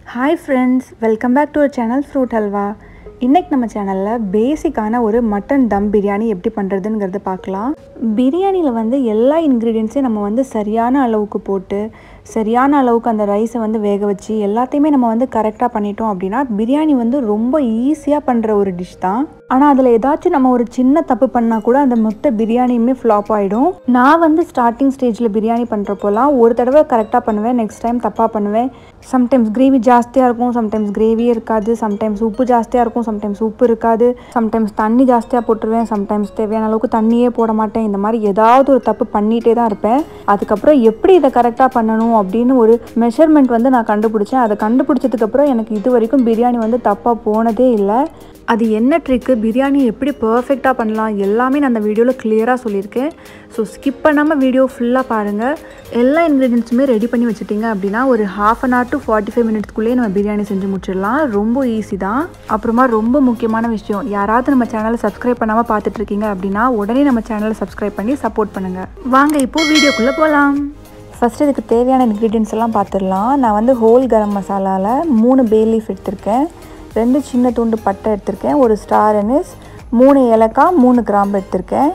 hi friends welcome back to our channel fruit halwa இன்றைக்கி நம்ம சேனலில் பேசிக்கான ஒரு மட்டன் தம் பிரியாணி எப்படி பண்ணுறதுங்கிறத பார்க்கலாம் பிரியாணியில் வந்து எல்லா இன்க்ரீடியன்ஸையும் நம்ம வந்து சரியான அளவுக்கு போட்டு சரியான அளவுக்கு அந்த ரைஸை வந்து வேக வச்சு எல்லாத்தையுமே நம்ம வந்து கரெக்டாக பண்ணிட்டோம் அப்படின்னா பிரியாணி வந்து ரொம்ப ஈஸியாக பண்ணுற ஒரு டிஷ் தான் ஆனால் அதில் ஏதாச்சும் நம்ம ஒரு சின்ன தப்பு பண்ணால் கூட அந்த மொத்த பிரியாணியுமே ஃப்ளாப் ஆகிடும் நான் வந்து ஸ்டார்டிங் ஸ்டேஜில் பிரியாணி பண்ணுறப்போலாம் ஒரு தடவை கரெக்டாக பண்ணுவேன் நெக்ஸ்ட் டைம் தப்பாக பண்ணுவேன் சம்டைம்ஸ் கிரேவி ஜாஸ்தியாக இருக்கும் சம்டைம்ஸ் கிரேவியே இருக்காது சம்டைம்ஸ் உப்பு ஜாஸ்தியாக இருக்கும் சம்டைம்ஸ் உப்பு இருக்காது சம்டைம்ஸ் தண்ணி ஜாஸ்தியாக போட்டுருவேன் சம்டைம்ஸ் தேவையான அளவுக்கு தண்ணியே போட மாட்டேன் இந்த மாதிரி ஏதாவது ஒரு தப்பு பண்ணிகிட்டே தான் இருப்பேன் அதுக்கப்புறம் எப்படி இதை கரெக்டாக பண்ணணும் அப்படின்னு ஒரு மெஷர்மெண்ட் வந்து நான் கண்டுபிடிச்சேன் அதை கண்டுபிடிச்சதுக்கப்புறம் எனக்கு இது வரைக்கும் பிரியாணி வந்து தப்பாக போனதே இல்லை அது என்ன ட்ரிக்கு பிரியாணி எப்படி பர்ஃபெக்டாக பண்ணலாம் எல்லாமே நான் அந்த வீடியோவில் கிளியராக சொல்லியிருக்கேன் ஸோ ஸ்கிப் பண்ணாமல் வீடியோ ஃபுல்லாக பாருங்கள் எல்லா இன்க்ரீடியன்ஸுமே ரெடி பண்ணி வச்சுட்டிங்க அப்படின்னா ஒரு half an hour to forty five மினிட்ஸ்க்குள்ளேயே நம்ம பிரியாணி செஞ்சு முடிச்சிடலாம் ரொம்ப ஈஸி தான் அப்புறமா ரொம்ப முக்கியமான விஷயம் யாராவது நம்ம சேனலை சப்ஸ்கிரைப் பண்ணாமல் பார்த்துட்டு இருக்கீங்க அப்படின்னா உடனே நம்ம சேனலை சப்ஸ்கிரைப் பண்ணி சப்போர்ட் பண்ணுங்கள் வாங்க இப்போது வீடியோக்குள்ளே போகலாம் ஃபஸ்ட்டு இதுக்கு தேவையான இன்க்ரீடியன்ஸ் எல்லாம் பார்த்துடலாம் நான் வந்து ஹோல் கரம் மசாலாவில் மூணு பே லீஃப் எடுத்திருக்கேன் ரெண்டு சின்ன துண்டு பட்டை எடுத்திருக்கேன் ஒரு ஸ்டார் அனிஸ் மூணு ஏலக்காய் மூணு கிராம்பு எடுத்திருக்கேன்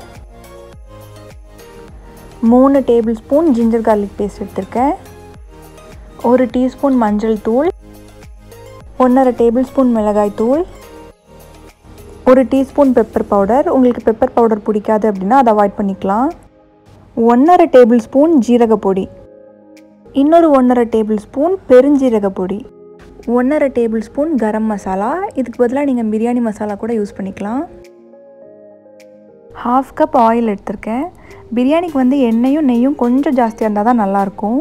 மூணு tablespoon ginger garlic paste எடுத்திருக்கேன் ஒரு டீஸ்பூன் மஞ்சள் தூள் ஒன்றரை டேபிள் ஸ்பூன் மிளகாய் தூள் ஒரு டீஸ்பூன் பெப்பர் பவுடர் உங்களுக்கு பெப்பர் பவுடர் பிடிக்காது அப்படின்னா அதை அவாய்ட் பண்ணிக்கலாம் ஒன்றரை டேபிள் ஸ்பூன் ஜீரக பொடி இன்னொரு ஒன்றரை டேபிள் ஸ்பூன் பெருஞ்சீரக பொடி ஒன்றரை டேபிள் ஸ்பூன் கரம் மசாலா இதுக்கு பதிலாக நீங்கள் பிரியாணி மசாலா கூட யூஸ் பண்ணிக்கலாம் ஹாஃப் கப் ஆயில் எடுத்திருக்கேன் பிரியாணிக்கு வந்து எண்ணெயும் நெய்யும் கொஞ்சம் ஜாஸ்தியாக இருந்தால் தான் நல்லாயிருக்கும்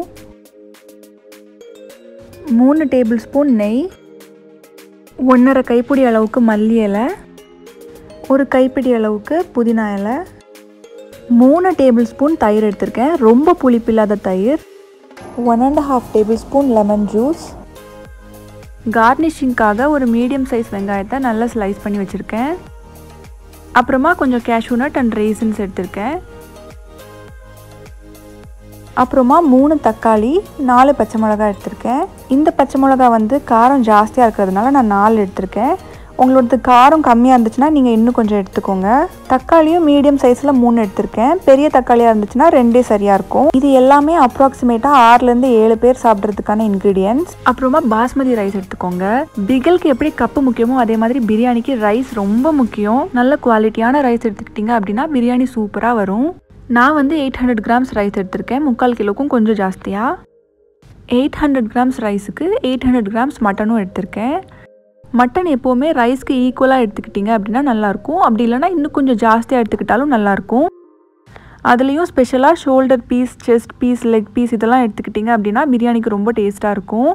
மூணு டேபிள் ஸ்பூன் நெய் ஒன்றரை கைப்பிடி அளவுக்கு மல்லி இலை ஒரு கைப்பிடி அளவுக்கு புதினா இலை மூணு டேபிள் ஸ்பூன் தயிர் எடுத்திருக்கேன் ரொம்ப புளிப்பில்லாத தயிர் one and half tablespoon lemon juice கார்னிஷிங்காக ஒரு மீடியம் சைஸ் வெங்காயத்தை நல்லா ஸ்லைஸ் பண்ணி வச்சுருக்கேன் அப்புறமா கொஞ்சம் கேஷ்யூ நட் அண்ட் ரேசன்ஸ் எடுத்திருக்கேன் அப்புறமா மூணு தக்காளி நாலு பச்சை மிளகா எடுத்திருக்கேன் இந்த பச்சை மிளகா வந்து காரம் ஜாஸ்தியாக இருக்கிறதுனால நான் நாலு எடுத்திருக்கேன் உங்களோடது காரம் கம்மியாக இருந்துச்சுன்னா நீங்கள் இன்னும் கொஞ்சம் எடுத்துக்கோங்க தக்காளியும் மீடியம் சைஸில் மூணு எடுத்திருக்கேன் பெரிய தக்காளியாக இருந்துச்சுன்னா ரெண்டே சரியாக இருக்கும் இது எல்லாமே அப்ராக்சிமேட்டாக ஆறுலேருந்து ஏழு பேர் சாப்பிட்றதுக்கான இன்க்ரீடியன்ஸ் அப்புறமா பாஸ்மதி ரைஸ் எடுத்துக்கோங்க பிகலுக்கு எப்படி கப்பு முக்கியமோ அதே மாதிரி பிரியாணிக்கு ரைஸ் ரொம்ப முக்கியம் நல்ல குவாலிட்டியான ரைஸ் எடுத்துக்கிட்டிங்க அப்படின்னா பிரியாணி சூப்பராக வரும் நான் வந்து எயிட் ஹண்ட்ரட் கிராம்ஸ் ரைஸ் எடுத்திருக்கேன் முக்கால் கிலோக்கும் கொஞ்சம் ஜாஸ்தியாக எயிட் ஹண்ட்ரட் கிராம்ஸ் ரைஸுக்கு எயிட் ஹண்ட்ரட் கிராம்ஸ் மட்டனும் எடுத்திருக்கேன் மட்டன் எப்போவுமே ரைஸ்க்கு ஈக்குவலாக எடுத்துக்கிட்டிங்க அப்படின்னா நல்லாயிருக்கும் அப்படி இல்லைனா இன்னும் கொஞ்சம் ஜாஸ்தியாக எடுத்துக்கிட்டாலும் நல்லாயிருக்கும் அதுலேயும் ஸ்பெஷலாக shoulder piece chest piece leg piece இதெல்லாம் எடுத்துக்கிட்டிங்க அப்படின்னா பிரியாணிக்கு ரொம்ப டேஸ்ட்டாக இருக்கும்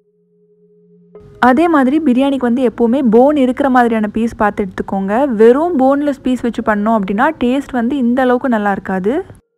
அதே மாதிரி பிரியாணிக்கு வந்து எப்போவுமே போன் இருக்கிற மாதிரியான பீஸ் பார்த்து எடுத்துக்கோங்க வெறும் போன்லெஸ் பீஸ் வச்சு பண்ணோம் அப்படின்னா டேஸ்ட் வந்து இந்த அளவுக்கு நல்லா இருக்காது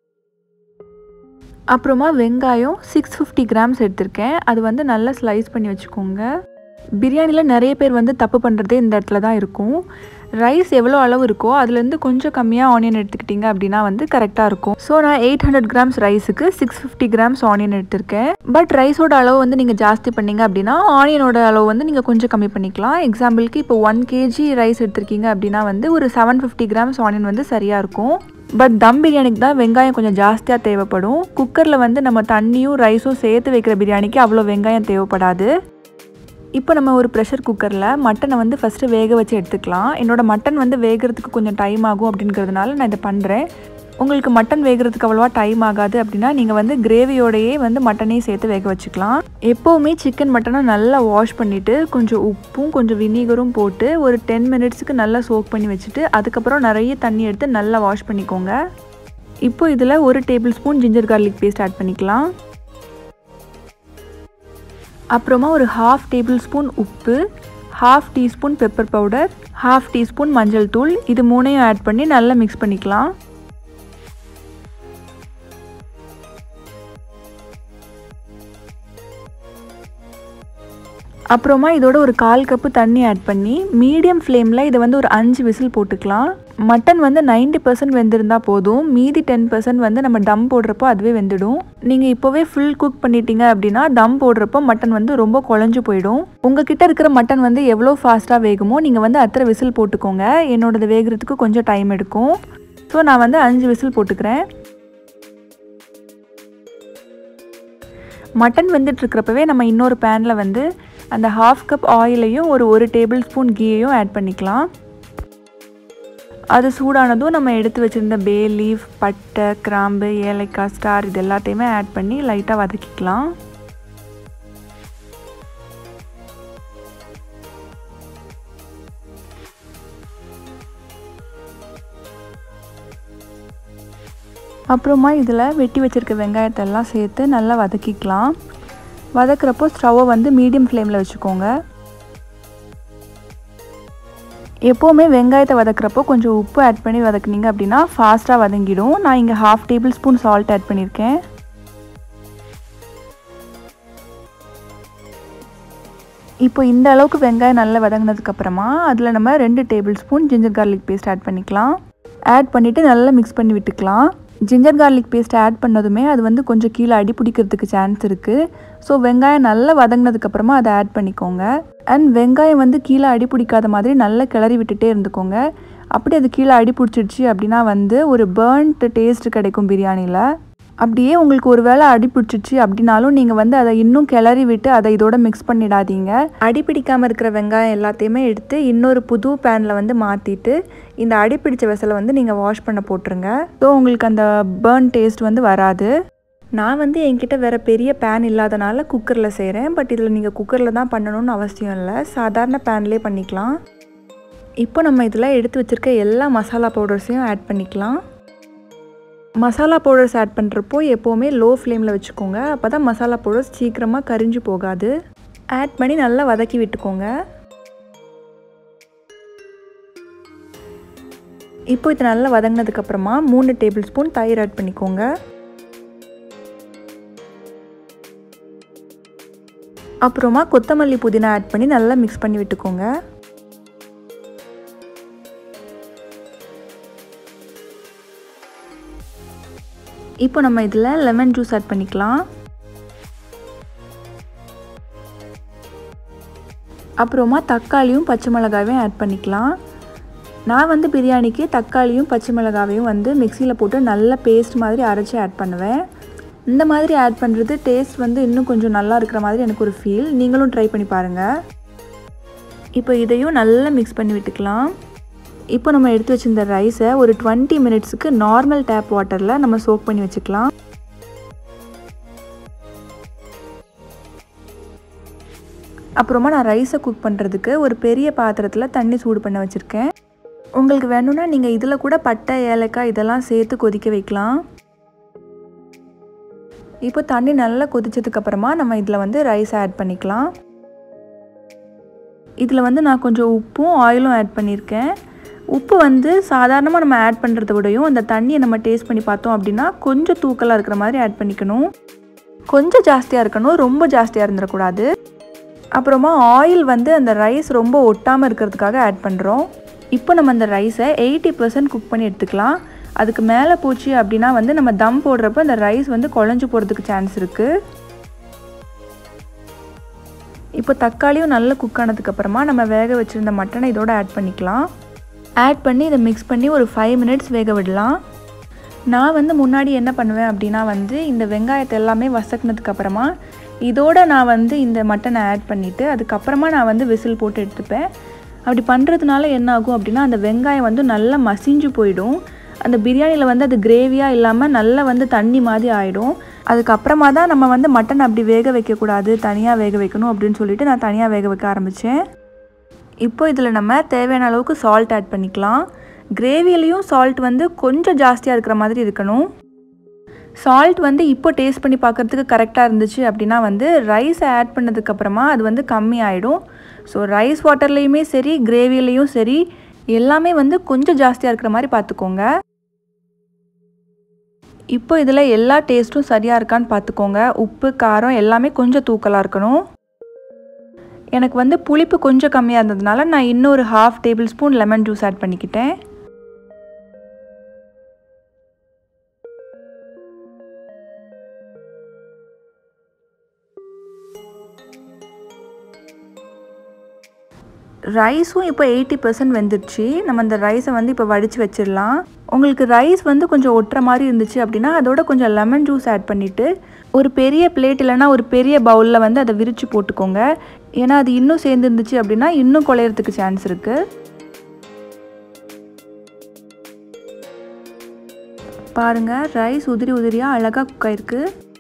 அப்புறமா வெங்காயம் சிக்ஸ் ஃபிஃப்டி கிராம்ஸ் எடுத்திருக்கேன் அது வந்து நல்லா ஸ்லைஸ் பண்ணி வச்சுக்கோங்க பிரியாணியில் நிறைய பேர் வந்து தப்பு பண்ணுறதே இந்த இடத்துல தான் இருக்கும் ரைஸ் எவ்வளோ அளவு இருக்கோ அதுலேருந்து கொஞ்சம் கம்மியாக ஆனியன் எடுத்துக்கிட்டிங்க அப்படின்னா வந்து கரெக்டாக இருக்கும் ஸோ நான் எயிட் ஹண்ட்ரட் கிராம்ஸ் ரைஸுக்கு சிக்ஸ் ஃபிஃப்டி கிராம்ஸ் ஆனியன் எடுத்திருக்கேன் பட் ரைஸோட அளவு வந்து நீங்கள் ஜாஸ்தி பண்ணீங்க அப்படின்னா ஆனியனோட அளவு வந்து நீங்கள் கொஞ்சம் கம்மி பண்ணிக்கலாம் எக்ஸாம்பிளுக்கு இப்போ ஒன் கேஜி ரைஸ் எடுத்திருக்கீங்க அப்படின்னா வந்து ஒரு செவன் ஃபிஃப்டி கிராம்ஸ் ஆனியன் வந்து சரியாக இருக்கும் பட் தம் பிரியாணிக்கு தான் வெங்காயம் கொஞ்சம் ஜாஸ்தியாக தேவைப்படும் குக்கரில் வந்து நம்ம தண்ணியும் ரைஸும் சேர்த்து வைக்கிற பிரியாணிக்கு அவ்வளோ வெங்காயம் தேவைப்படாது இப்போ நம்ம ஒரு ப்ரெஷர் குக்கரில் மட்டனை வந்து ஃபஸ்ட்டு வேக வச்சு எடுத்துக்கலாம் என்னோடய மட்டன் வந்து வேகிறதுக்கு கொஞ்சம் டைம் ஆகும் அப்படிங்கிறதுனால நான் இதை பண்ணுறேன் உங்களுக்கு மட்டன் வேகிறதுக்கு அவ்வளோவா டைம் ஆகாது அப்படின்னா நீங்கள் வந்து கிரேவியோடையே வந்து மட்டனையும் சேர்த்து வேக வச்சுக்கலாம் எப்போவுமே சிக்கன் மட்டனை நல்லா வாஷ் பண்ணிவிட்டு கொஞ்சம் உப்பும் கொஞ்சம் வினிகரும் போட்டு ஒரு டென் மினிட்ஸுக்கு நல்லா சோக் பண்ணி வச்சுட்டு அதுக்கப்புறம் நிறைய தண்ணி எடுத்து நல்லா வாஷ் பண்ணிக்கோங்க இப்போ இதில் ஒரு tablespoon ginger garlic paste add பண்ணிக்கலாம் அப்புறமா ஒரு ஹாஃப் டேபிள் ஸ்பூன் உப்பு half teaspoon pepper powder half teaspoon மஞ்சள் தூள் இது மூணையும் ஆட் பண்ணி நல்லா மிக்ஸ் பண்ணிக்கலாம் அப்புறமா இதோட ஒரு கால் கப்பு தண்ணி ஆட் பண்ணி மீடியம் ஃப்ளேமில் இதை வந்து ஒரு அஞ்சு விசில் போட்டுக்கலாம் மட்டன் வந்து நைன்டி பர்சன்ட் வெந்திருந்தால் போதும் மீதி டென் பர்சன்ட் வந்து நம்ம டம் போடுறப்போ அதுவே வெந்துடும் நீங்கள் இப்போவே ஃபுல் குக் பண்ணிட்டீங்க அப்படின்னா தம் போடுறப்போ மட்டன் வந்து ரொம்ப குழஞ்சு போயிடும் உங்ககிட்ட இருக்கிற மட்டன் வந்து எவ்வளோ ஃபாஸ்ட்டாக வேகுமோ நீங்கள் வந்து அத்தனை விசில் போட்டுக்கோங்க என்னோடது வேகிறதுக்கு கொஞ்சம் டைம் எடுக்கும் ஸோ நான் வந்து அஞ்சு விசில் போட்டுக்கிறேன் மட்டன் வெந்துட்டு இருக்கிறப்பவே நம்ம இன்னொரு பேனில் வந்து அந்த ஹாஃப் கப் ஆயிலையும் ஒரு ஒரு டேபிள் ஸ்பூன் கீயையும் ஆட் பண்ணிக்கலாம் அது சூடானதும் நம்ம எடுத்து வச்சுருந்த பே லீஃப் பட்டை கிராம்பு ஏலக்காய் ஸ்டார் இது எல்லாத்தையுமே ஆட் பண்ணி லைட்டாக வதக்கிக்கலாம் அப்புறமா இதில் வெட்டி வச்சுருக்க வெங்காயத்தை எல்லாம் சேர்த்து நல்லா வதக்கிக்கலாம் வதக்குறப்போ ஸ்டவ்வை வந்து மீடியம் ஃப்ளேமில் வச்சுக்கோங்க எப்போவுமே வெங்காயத்தை வதக்குறப்போ கொஞ்சம் உப்பு ஆட் பண்ணி வதக்குனீங்க அப்படின்னா ஃபாஸ்ட்டாக வதங்கிடும் நான் இங்கே half tablespoon salt add பண்ணியிருக்கேன் இப்போ இந்த அளவுக்கு வெங்காயம் நல்லா வதங்கினதுக்கப்புறமா அதில் நம்ம ரெண்டு tablespoon ginger garlic paste add பண்ணிக்கலாம் ஆட் பண்ணிவிட்டு நல்லா மிக்ஸ் பண்ணி விட்டுக்கலாம் ஜிஞ்சர் கார்லிக் பேஸ்ட் ஆட் பண்ணதுமே அது வந்து கொஞ்சம் கீழே அடி பிடிக்கிறதுக்கு சான்ஸ் இருக்குது ஸோ வெங்காயம் நல்லா வதங்கினதுக்கப்புறமா அதை ஆட் பண்ணிக்கோங்க அண்ட் வெங்காயம் வந்து கீழே அடி பிடிக்காத மாதிரி நல்லா கிளறி விட்டுட்டே இருந்துக்கோங்க அப்படி அது கீழே அடி பிடிச்சிடுச்சு அப்படின்னா வந்து ஒரு பேர்ன்ட் டேஸ்ட் கிடைக்கும் பிரியாணியில் அப்படியே உங்களுக்கு ஒரு வேளை அடி பிடிச்சிச்சு அப்படின்னாலும் நீங்கள் வந்து அதை இன்னும் கிளறி விட்டு அதை இதோட மிக்ஸ் பண்ணிடாதீங்க அடி பிடிக்காமல் இருக்கிற வெங்காயம் எல்லாத்தையுமே எடுத்து இன்னொரு புது பேனில் வந்து மாற்றிட்டு இந்த அடி பிடிச்ச வெசலை வந்து நீங்கள் வாஷ் பண்ண போட்டுருங்க ஸோ உங்களுக்கு அந்த பேர்ன் டேஸ்ட் வந்து வராது நான் வந்து என்கிட்ட வேறு பெரிய பேன் இல்லாதனால குக்கரில் செய்கிறேன் பட் இதில் நீங்கள் குக்கரில் தான் பண்ணணும்னு அவசியம் இல்லை சாதாரண பேன்லேயே பண்ணிக்கலாம் இப்போ நம்ம இதில் எடுத்து வச்சுருக்க எல்லா மசாலா பவுடர்ஸையும் ஆட் பண்ணிக்கலாம் மசாலா பவுடர்ஸ் ஆட் பண்ணுறப்போ எப்போவுமே லோ ஃப்ளேமில் வச்சுக்கோங்க அப்போ தான் மசாலா பவுடர்ஸ் சீக்கிரமாக கரிஞ்சு போகாது ஆட் பண்ணி நல்லா வதக்கி விட்டுக்கோங்க இப்போ இது நல்லா வதங்கினதுக்கப்புறமா மூணு டேபிள் ஸ்பூன் தயிர் ஆட் பண்ணிக்கோங்க அப்புறமா கொத்தமல்லி புதினா ஆட் பண்ணி நல்லா மிக்ஸ் பண்ணி விட்டுக்கோங்க இப்போ நம்ம இதில் லெமன் ஜூஸ் ஆட் பண்ணிக்கலாம் அப்புறமா தக்காளியும் பச்சை மிளகாயும் ஆட் பண்ணிக்கலாம் நான் வந்து பிரியாணிக்கு தக்காளியும் பச்சை மிளகாவையும் வந்து மிக்சியில் போட்டு நல்ல பேஸ்ட் மாதிரி அரைச்சி ஆட் பண்ணுவேன் இந்த மாதிரி ஆட் பண்ணுறது டேஸ்ட் வந்து இன்னும் கொஞ்சம் நல்லா இருக்கிற மாதிரி எனக்கு ஒரு ஃபீல் நீங்களும் ட்ரை பண்ணி பாருங்கள் இப்போ இதையும் நல்லா மிக்ஸ் பண்ணி விட்டுக்கலாம் இப்போ நம்ம எடுத்து வச்சிருந்த ரைஸை ஒரு டுவெண்ட்டி மினிட்ஸுக்கு நார்மல் டேப் வாட்டரில் நம்ம சோக் பண்ணி வச்சுக்கலாம் அப்புறமா நான் ரைஸை குக் பண்ணுறதுக்கு ஒரு பெரிய பாத்திரத்தில் தண்ணி சூடு பண்ண வச்சுருக்கேன் உங்களுக்கு வேணும்னா நீங்கள் இதில் கூட பட்டை ஏலக்காய் இதெல்லாம் சேர்த்து கொதிக்க வைக்கலாம் இப்போ தண்ணி நல்லா கொதிச்சதுக்கப்புறமா நம்ம இதில் வந்து ரைஸ் ஆட் பண்ணிக்கலாம் இதில் வந்து நான் கொஞ்சம் உப்பும் ஆயிலும் ஆட் பண்ணியிருக்கேன் உப்பு வந்து சாதாரணமாக நம்ம ஆட் பண்ணுறத விடையும் அந்த தண்ணியை நம்ம டேஸ்ட் பண்ணி பார்த்தோம் அப்படின்னா கொஞ்சம் தூக்கலாக இருக்கிற மாதிரி ஆட் பண்ணிக்கணும் கொஞ்சம் ஜாஸ்தியாக இருக்கணும் ரொம்ப ஜாஸ்தியாக இருந்துடக்கூடாது அப்புறமா ஆயில் வந்து அந்த ரைஸ் ரொம்ப ஒட்டாமல் இருக்கிறதுக்காக ஆட் பண்ணுறோம் இப்போ நம்ம அந்த ரைஸை எயிட்டி பர்சன்ட் குக் பண்ணி எடுத்துக்கலாம் அதுக்கு மேலே போச்சு அப்படின்னா வந்து நம்ம தம் போடுறப்ப அந்த ரைஸ் வந்து குழஞ்சு போகிறதுக்கு சான்ஸ் இருக்குது இப்போ தக்காளியும் நல்லா குக் ஆனதுக்கப்புறமா நம்ம வேக வச்சுருந்த மட்டனை இதோட ஆட் பண்ணிக்கலாம் ஆட் பண்ணி இதை மிக்ஸ் பண்ணி ஒரு ஃபைவ் மினிட்ஸ் வேக விடலாம் நான் வந்து முன்னாடி என்ன பண்ணுவேன் அப்படின்னா வந்து இந்த வெங்காயத்தை எல்லாமே வசக்கினதுக்கப்புறமா இதோட நான் வந்து இந்த மட்டனை ஆட் பண்ணிவிட்டு அதுக்கப்புறமா நான் வந்து விசில் போட்டு எடுத்துப்பேன் அப்படி பண்ணுறதுனால என்ன ஆகும் அப்படின்னா அந்த வெங்காயம் வந்து நல்லா மசிஞ்சு போயிடும் அந்த பிரியாணியில் வந்து அது கிரேவியாக இல்லாமல் நல்லா வந்து தண்ணி மாதிரி ஆகிடும் அதுக்கப்புறமா தான் நம்ம வந்து மட்டன் அப்படி வேக வைக்கக்கூடாது தனியாக வேக வைக்கணும் அப்படின்னு சொல்லிட்டு நான் தனியாக வேக வைக்க ஆரம்பித்தேன் இப்போ இதில் நம்ம தேவையான அளவுக்கு சால்ட் ஆட் பண்ணிக்கலாம் கிரேவிலையும் சால்ட் வந்து கொஞ்சம் ஜாஸ்தியாக இருக்கிற மாதிரி இருக்கணும் சால்ட் வந்து இப்போ டேஸ்ட் பண்ணி பார்க்குறதுக்கு கரெக்டாக இருந்துச்சு அப்படின்னா வந்து ரைஸை ஆட் பண்ணதுக்கப்புறமா அது வந்து கம்மி ஆகிடும் ஸோ ரைஸ் வாட்டர்லேயுமே சரி கிரேவிலையும் சரி எல்லாமே வந்து கொஞ்சம் ஜாஸ்தியாக இருக்கிற மாதிரி பார்த்துக்கோங்க இப்போ இதில் எல்லா டேஸ்ட்டும் சரியாக இருக்கான்னு பார்த்துக்கோங்க உப்பு காரம் எல்லாமே கொஞ்சம் தூக்கலாக இருக்கணும் எனக்கு வந்து புளிப்பு கொஞ்சம் கம்மியாக இருந்ததுனால நான் இன்னொரு half tablespoon lemon juice add பண்ணிக்கிட்டேன் ரைஸும் இப்போ எயிட்டி பர்சன்ட் வெந்துருச்சு நம்ம அந்த ரைஸை வந்து இப்போ வடித்து வச்சிடலாம் உங்களுக்கு ரைஸ் வந்து கொஞ்சம் ஒட்டுற மாதிரி இருந்துச்சு அப்படின்னா அதோட கொஞ்சம் லெமன் ஜூஸ் ஆட் பண்ணிவிட்டு ஒரு பெரிய பிளேட் இல்லைன்னா ஒரு பெரிய பவுலில் வந்து அதை விரித்து போட்டுக்கோங்க ஏன்னா அது இன்னும் சேர்ந்து இருந்துச்சு அப்படின்னா இன்னும் குலையிறதுக்கு சான்ஸ் இருக்குது பாருங்கள் ரைஸ் உதிரி உதிரியாக அழகாக குக் ஆயிருக்கு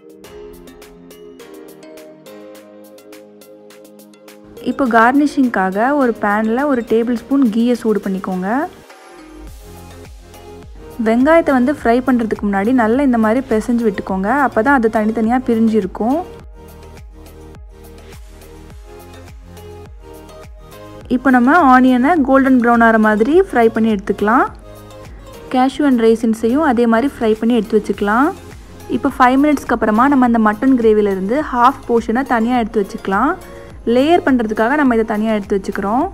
இப்போ கார்னிஷிங்க்காக ஒரு பேனில் ஒரு டேபிள் ஸ்பூன் கீயை சூடு பண்ணிக்கோங்க வெங்காயத்தை வந்து ஃப்ரை பண்ணுறதுக்கு முன்னாடி நல்லா இந்த மாதிரி பிசைஞ்சு விட்டுக்கோங்க அப்போ தான் அது தனித்தனியாக பிரிஞ்சு இருக்கும் இப்போ நம்ம ஆனியனை கோல்டன் ப்ரௌன் ஆகிற மாதிரி ஃப்ரை பண்ணி எடுத்துக்கலாம் கேஷ்யூ அண்ட் ரைசின்ஸையும் அதே மாதிரி ஃப்ரை பண்ணி எடுத்து வச்சுக்கலாம் இப்போ ஃபைவ் மினிட்ஸ்க்கு அப்புறமா நம்ம அந்த மட்டன் கிரேவிலேருந்து ஹாஃப் போர்ஷனை தனியாக எடுத்து வச்சுக்கலாம் லேயர் பண்ணுறதுக்காக நம்ம இதை தனியாக எடுத்து வச்சுக்கிறோம்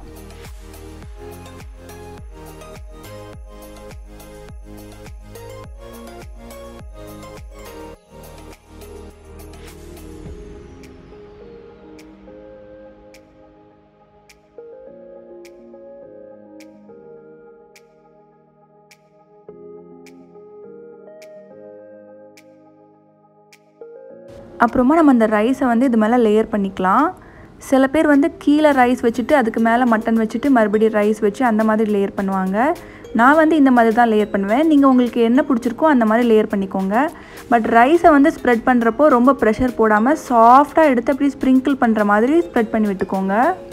அப்புறமா நம்ம அந்த ரைஸை வந்து இது மேலே லேயர் பண்ணிக்கலாம் சில பேர் வந்து கீழே ரைஸ் வச்சுட்டு அதுக்கு மேலே மட்டன் வச்சுட்டு மறுபடியும் ரைஸ் வச்சு அந்த மாதிரி லேயர் பண்ணுவாங்க நான் வந்து இந்த மாதிரி தான் லேயர் பண்ணுவேன் நீங்கள் உங்களுக்கு என்ன பிடிச்சிருக்கோ அந்த மாதிரி லேயர் பண்ணிக்கோங்க பட் ரைஸை வந்து ஸ்ப்ரெட் பண்ணுறப்போ ரொம்ப ப்ரெஷர் போடாமல் சாஃப்டாக எடுத்து அப்படி ஸ்ப்ரிங்கிள் பண்ணுற மாதிரி ஸ்ப்ரெட் பண்ணி விட்டுக்கோங்க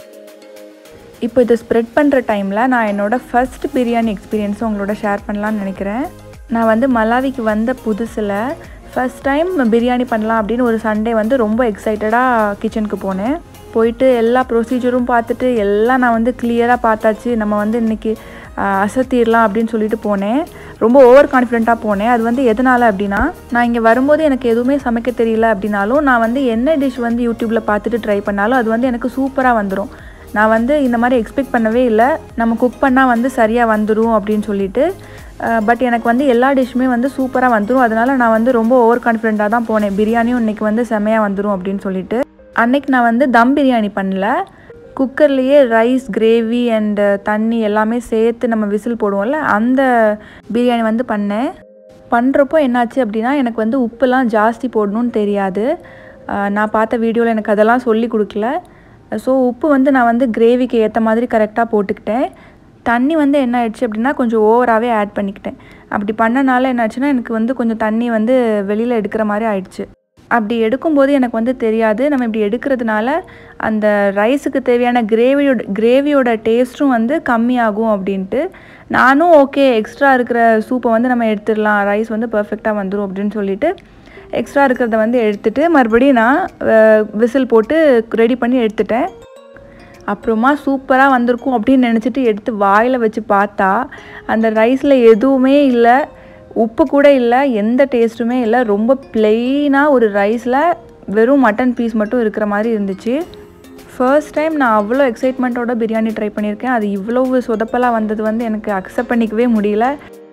இப்போ இதை ஸ்ப்ரெட் பண்ணுற டைமில் நான் என்னோடய ஃபஸ்ட் பிரியாணி எக்ஸ்பீரியன்ஸை உங்களோட ஷேர் பண்ணலான்னு நினைக்கிறேன் நான் வந்து மலாவிக்கு வந்த புதுசில் ஃபஸ்ட் டைம் பிரியாணி பண்ணலாம் அப்படின்னு ஒரு சண்டே வந்து ரொம்ப எக்ஸைட்டடாக கிச்சனுக்கு போனேன் போயிட்டு எல்லா ப்ரொசீஜரும் பார்த்துட்டு எல்லாம் நான் வந்து கிளியராக பார்த்தாச்சு நம்ம வந்து இன்றைக்கி அசத்திடலாம் அப்படின்னு சொல்லிட்டு போனேன் ரொம்ப ஓவர் கான்ஃபிடென்ட்டாக போனேன் அது வந்து எதனால் அப்படின்னா நான் இங்கே வரும்போது எனக்கு எதுவுமே சமைக்க தெரியல அப்படின்னாலும் நான் வந்து என்ன டிஷ் வந்து யூடியூப்பில் பார்த்துட்டு ட்ரை பண்ணாலும் அது வந்து எனக்கு சூப்பராக வந்துடும் நான் வந்து இந்த மாதிரி எக்ஸ்பெக்ட் பண்ணவே இல்லை நம்ம குக் பண்ணால் வந்து சரியாக வந்துடும் அப்படின்னு சொல்லிட்டு பட் எனக்கு வந்து எல்லா டிஷ்ஷுமே வந்து சூப்பராக வந்துடும் அதனால் நான் வந்து ரொம்ப ஓவர் கான்ஃபிடென்ட்டாக தான் போனேன் பிரியாணியும் இன்றைக்கி வந்து செமையாக வந்துடும் அப்படின்னு சொல்லிட்டு அன்னைக்கு நான் வந்து தம் பிரியாணி பண்ணல குக்கர்லேயே ரைஸ் கிரேவி அண்டு தண்ணி எல்லாமே சேர்த்து நம்ம விசில் போடுவோம்ல அந்த பிரியாணி வந்து பண்ணேன் பண்ணுறப்போ என்னாச்சு அப்படின்னா எனக்கு வந்து உப்புலாம் ஜாஸ்தி போடணும்னு தெரியாது நான் பார்த்த வீடியோவில் எனக்கு அதெல்லாம் சொல்லி கொடுக்கல ஸோ உப்பு வந்து நான் வந்து கிரேவிக்கு ஏற்ற மாதிரி கரெக்டாக போட்டுக்கிட்டேன் தண்ணி வந்து என்ன ஆயிடுச்சு அப்படின்னா கொஞ்சம் ஓவராகவே ஆட் பண்ணிக்கிட்டேன் அப்படி பண்ணனால என்னாச்சுன்னா எனக்கு வந்து கொஞ்சம் தண்ணி வந்து வெளியில் எடுக்கிற மாதிரி ஆயிடுச்சு அப்படி எடுக்கும்போது எனக்கு வந்து தெரியாது நம்ம இப்படி எடுக்கிறதுனால அந்த ரைஸுக்கு தேவையான கிரேவியோட கிரேவியோட டேஸ்ட்டும் வந்து கம்மியாகும் அப்படின்ட்டு நானும் ஓகே எக்ஸ்ட்ரா இருக்கிற சூப்பை வந்து நம்ம எடுத்துடலாம் ரைஸ் வந்து பர்ஃபெக்டாக வந்துடும் அப்படின்னு சொல்லிட்டு எக்ஸ்ட்ரா இருக்கிறத வந்து எடுத்துகிட்டு மறுபடியும் நான் விசில் போட்டு ரெடி பண்ணி எடுத்துட்டேன் அப்புறமா சூப்பராக வந்திருக்கும் அப்படின்னு நினச்சிட்டு எடுத்து வாயில் வச்சு பார்த்தா அந்த ரைஸில் எதுவுமே இல்லை உப்பு கூட இல்லை எந்த டேஸ்ட்டுமே இல்லை ரொம்ப பிளெயினாக ஒரு ரைஸில் வெறும் மட்டன் பீஸ் மட்டும் இருக்கிற மாதிரி இருந்துச்சு ஃபர்ஸ்ட் டைம் நான் அவ்வளோ எக்ஸைட்மெண்ட்டோட பிரியாணி ட்ரை பண்ணியிருக்கேன் அது இவ்வளவு சொதப்பலாக வந்தது வந்து எனக்கு அக்செப்ட் பண்ணிக்கவே முடியல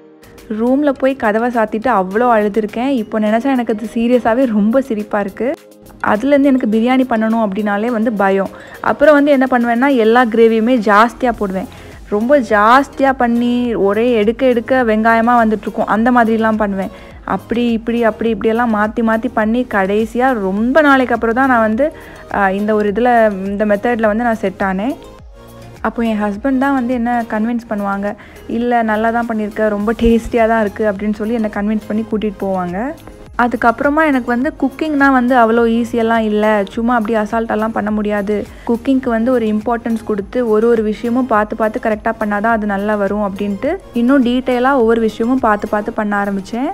ரூமில் போய் கதவை சாத்திட்டு அவ்வளோ அழுதுருக்கேன் இப்போ நினச்சா எனக்கு அது சீரியஸாகவே ரொம்ப சிரிப்பாக இருக்குது அதுலேருந்து எனக்கு பிரியாணி பண்ணணும் அப்படின்னாலே வந்து பயம் அப்புறம் வந்து என்ன பண்ணுவேன்னா எல்லா கிரேவியுமே ஜாஸ்தியாக போடுவேன் ரொம்ப ஜாஸ்தியாக பண்ணி ஒரே எடுக்க எடுக்க வெங்காயமாக வந்துட்டுருக்கும் அந்த மாதிரிலாம் பண்ணுவேன் அப்படி இப்படி அப்படி இப்படியெல்லாம் மாற்றி மாற்றி பண்ணி கடைசியாக ரொம்ப நாளைக்கு அப்புறம் தான் நான் வந்து இந்த ஒரு இதில் இந்த மெத்தடில் வந்து நான் செட் ஆனேன் அப்போ என் ஹஸ்பண்ட் தான் வந்து என்ன கன்வின்ஸ் பண்ணுவாங்க இல்லை நல்லா தான் பண்ணியிருக்க ரொம்ப டேஸ்டியாக தான் இருக்குது அப்படின்னு சொல்லி என்னை கன்வின்ஸ் பண்ணி கூட்டிகிட்டு போவாங்க அதுக்கப்புறமா எனக்கு வந்து குக்கிங்னா வந்து அவ்வளோ ஈஸியெல்லாம் இல்லை சும்மா அப்படி அசால்ட்டெல்லாம் பண்ண முடியாது குக்கிங்க்கு வந்து ஒரு இம்பார்ட்டன்ஸ் கொடுத்து ஒரு ஒரு விஷயமும் பார்த்து பார்த்து கரெக்டாக பண்ணாதான் அது நல்லா வரும் அப்படின்ட்டு இன்னும் டீட்டெயிலாக ஒவ்வொரு விஷயமும் பார்த்து பார்த்து பண்ண ஆரம்பித்தேன்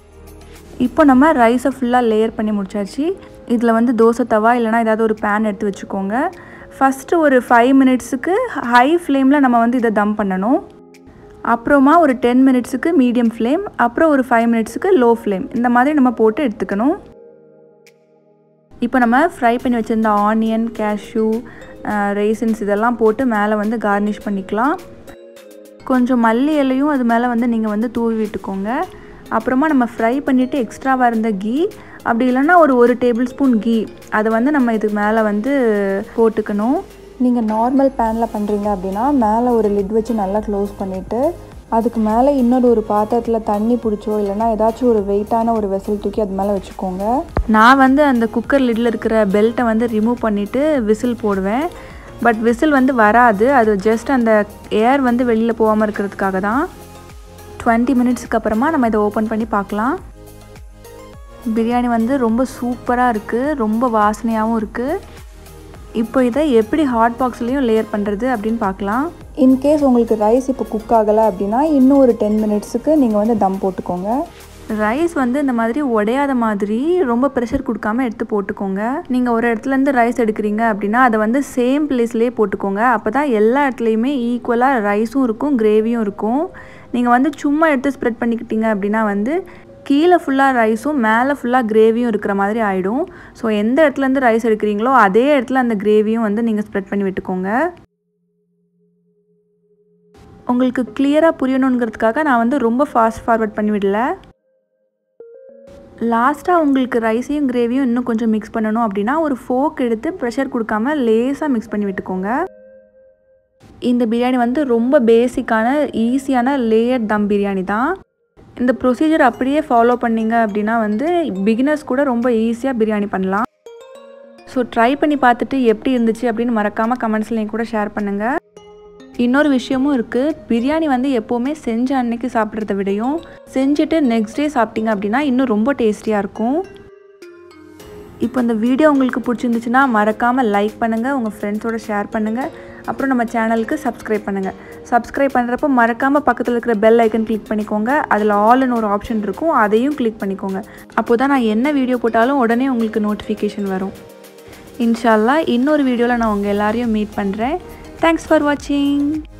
இப்போ நம்ம ரைஸை ஃபுல்லாக லேயர் பண்ணி முடிச்சாச்சு இதில் வந்து தோசை தவா இல்லைனா ஏதாவது ஒரு பேன் எடுத்து வச்சுக்கோங்க ஃபஸ்ட்டு ஒரு ஃபைவ் மினிட்ஸுக்கு ஹை ஃப்ளேமில் நம்ம வந்து இதை தம் பண்ணணும் அப்புறமா ஒரு டென் மினிட்ஸுக்கு மீடியம் ஃப்ளேம் அப்புறம் ஒரு ஃபைவ் மினிட்ஸுக்கு லோ ஃப்ளேம் இந்த மாதிரி நம்ம போட்டு எடுத்துக்கணும் இப்போ நம்ம ஃப்ரை பண்ணி வச்சுருந்த ஆனியன் கேஷ்யூ ரைசன்ஸ் இதெல்லாம் போட்டு மேலே வந்து கார்னிஷ் பண்ணிக்கலாம் கொஞ்சம் மல்லி இலையும் அது மேலே வந்து நீங்கள் வந்து தூவி விட்டுக்கோங்க அப்புறமா நம்ம ஃப்ரை பண்ணிவிட்டு எக்ஸ்ட்ராவாக இருந்த கீ அப்படி இல்லைன்னா ஒரு ஒரு டேபிள் ஸ்பூன் கீ அதை வந்து நம்ம இதுக்கு மேலே வந்து போட்டுக்கணும் நீங்கள் நார்மல் பேனில் பண்ணுறீங்க அப்படின்னா மேலே ஒரு லிட் வச்சு நல்லா க்ளோஸ் பண்ணிவிட்டு அதுக்கு மேலே இன்னொரு ஒரு பாத்திரத்தில் தண்ணி பிடிச்சோ இல்லைனா ஏதாச்சும் ஒரு வெயிட்டான ஒரு வெசல் தூக்கி அது மேலே வச்சுக்கோங்க நான் வந்து அந்த குக்கர் லிட்டில் இருக்கிற பெல்ட்டை வந்து ரிமூவ் பண்ணிவிட்டு விசில் போடுவேன் பட் விசில் வந்து வராது அது ஜஸ்ட் அந்த ஏர் வந்து வெளியில் போகாமல் இருக்கிறதுக்காக தான் டுவெண்ட்டி மினிட்ஸ்க்கு அப்புறமா நம்ம இதை ஓப்பன் பண்ணி பார்க்கலாம் பிரியாணி வந்து ரொம்ப சூப்பராக இருக்குது ரொம்ப வாசனையாகவும் இருக்குது இப்போ இதை எப்படி ஹாட் பாக்ஸ்லேயும் லேயர் பண்ணுறது அப்படின்னு பார்க்கலாம் இன்கேஸ் உங்களுக்கு ரைஸ் இப்போ குக் ஆகலை அப்படின்னா இன்னும் ஒரு டென் மினிட்ஸுக்கு நீங்கள் வந்து தம் போட்டுக்கோங்க ரைஸ் வந்து இந்த மாதிரி உடையாத மாதிரி ரொம்ப ப்ரெஷர் கொடுக்காம எடுத்து போட்டுக்கோங்க நீங்கள் ஒரு இடத்துலேருந்து ரைஸ் எடுக்கிறீங்க அப்படின்னா அதை வந்து சேம் பிளேஸ்லேயே போட்டுக்கோங்க அப்போ தான் எல்லா இடத்துலையுமே ஈக்குவலாக ரைஸும் இருக்கும் கிரேவியும் இருக்கும் நீங்கள் வந்து சும்மா எடுத்து ஸ்ப்ரெட் பண்ணிக்கிட்டீங்க அப்படின்னா வந்து கீழே ஃபுல்லாக ரைஸும் மேலே ஃபுல்லாக கிரேவியும் இருக்கிற மாதிரி ஆகிடும் ஸோ எந்த இடத்துலேருந்து ரைஸ் எடுக்கிறீங்களோ அதே இடத்துல அந்த கிரேவியும் வந்து நீங்கள் ஸ்ப்ரெட் பண்ணி விட்டுக்கோங்க உங்களுக்கு கிளியராக புரியணுங்கிறதுக்காக நான் வந்து ரொம்ப ஃபாஸ்ட் ஃபார்வர்ட் பண்ணி விடல லாஸ்ட்டாக உங்களுக்கு ரைஸையும் கிரேவியும் இன்னும் கொஞ்சம் மிக்ஸ் பண்ணணும் அப்படின்னா ஒரு ஃபோக் எடுத்து ப்ரெஷர் கொடுக்காம லேஸாக மிக்ஸ் பண்ணி விட்டுக்கோங்க இந்த பிரியாணி வந்து ரொம்ப பேசிக்கான ஈஸியான லேயர் தம் பிரியாணி தான் இந்த ப்ரொசீஜர் அப்படியே ஃபாலோ பண்ணிங்க அப்படின்னா வந்து பிகினர்ஸ் கூட ரொம்ப ஈஸியாக பிரியாணி பண்ணலாம் ஸோ ட்ரை பண்ணி பார்த்துட்டு எப்படி இருந்துச்சு அப்படின்னு மறக்காமல் கமெண்ட்ஸில் என் கூட ஷேர் பண்ணுங்கள் இன்னொரு விஷயமும் இருக்குது பிரியாணி வந்து எப்போவுமே செஞ்ச அன்னைக்கு சாப்பிட்றத விடையும் செஞ்சுட்டு நெக்ஸ்ட் டே சாப்பிட்டீங்க அப்படின்னா இன்னும் ரொம்ப டேஸ்டியாக இருக்கும் இப்போ இந்த வீடியோ உங்களுக்கு பிடிச்சிருந்துச்சுன்னா மறக்காமல் லைக் பண்ணுங்கள் உங்கள் ஃப்ரெண்ட்ஸோட ஷேர் பண்ணுங்கள் அப்புறம் நம்ம சேனலுக்கு சப்ஸ்கிரைப் பண்ணுங்கள் சப்ஸ்கிரைப் பண்ணுறப்போ மறக்காமல் பக்கத்தில் இருக்கிற பெல் ஐக்கன் கிளிக் பண்ணிக்கோங்க அதில் ஆல்னு ஒரு ஆப்ஷன் இருக்கும் அதையும் கிளிக் பண்ணிக்கோங்க அப்போ தான் நான் என்ன வீடியோ போட்டாலும் உடனே உங்களுக்கு நோட்டிஃபிகேஷன் வரும் இன்ஷால்லா இன்னொரு வீடியோவில் நான் உங்கள் எல்லாரையும் மீட் பண்ணுறேன் தேங்க்ஸ் ஃபார் வாட்சிங்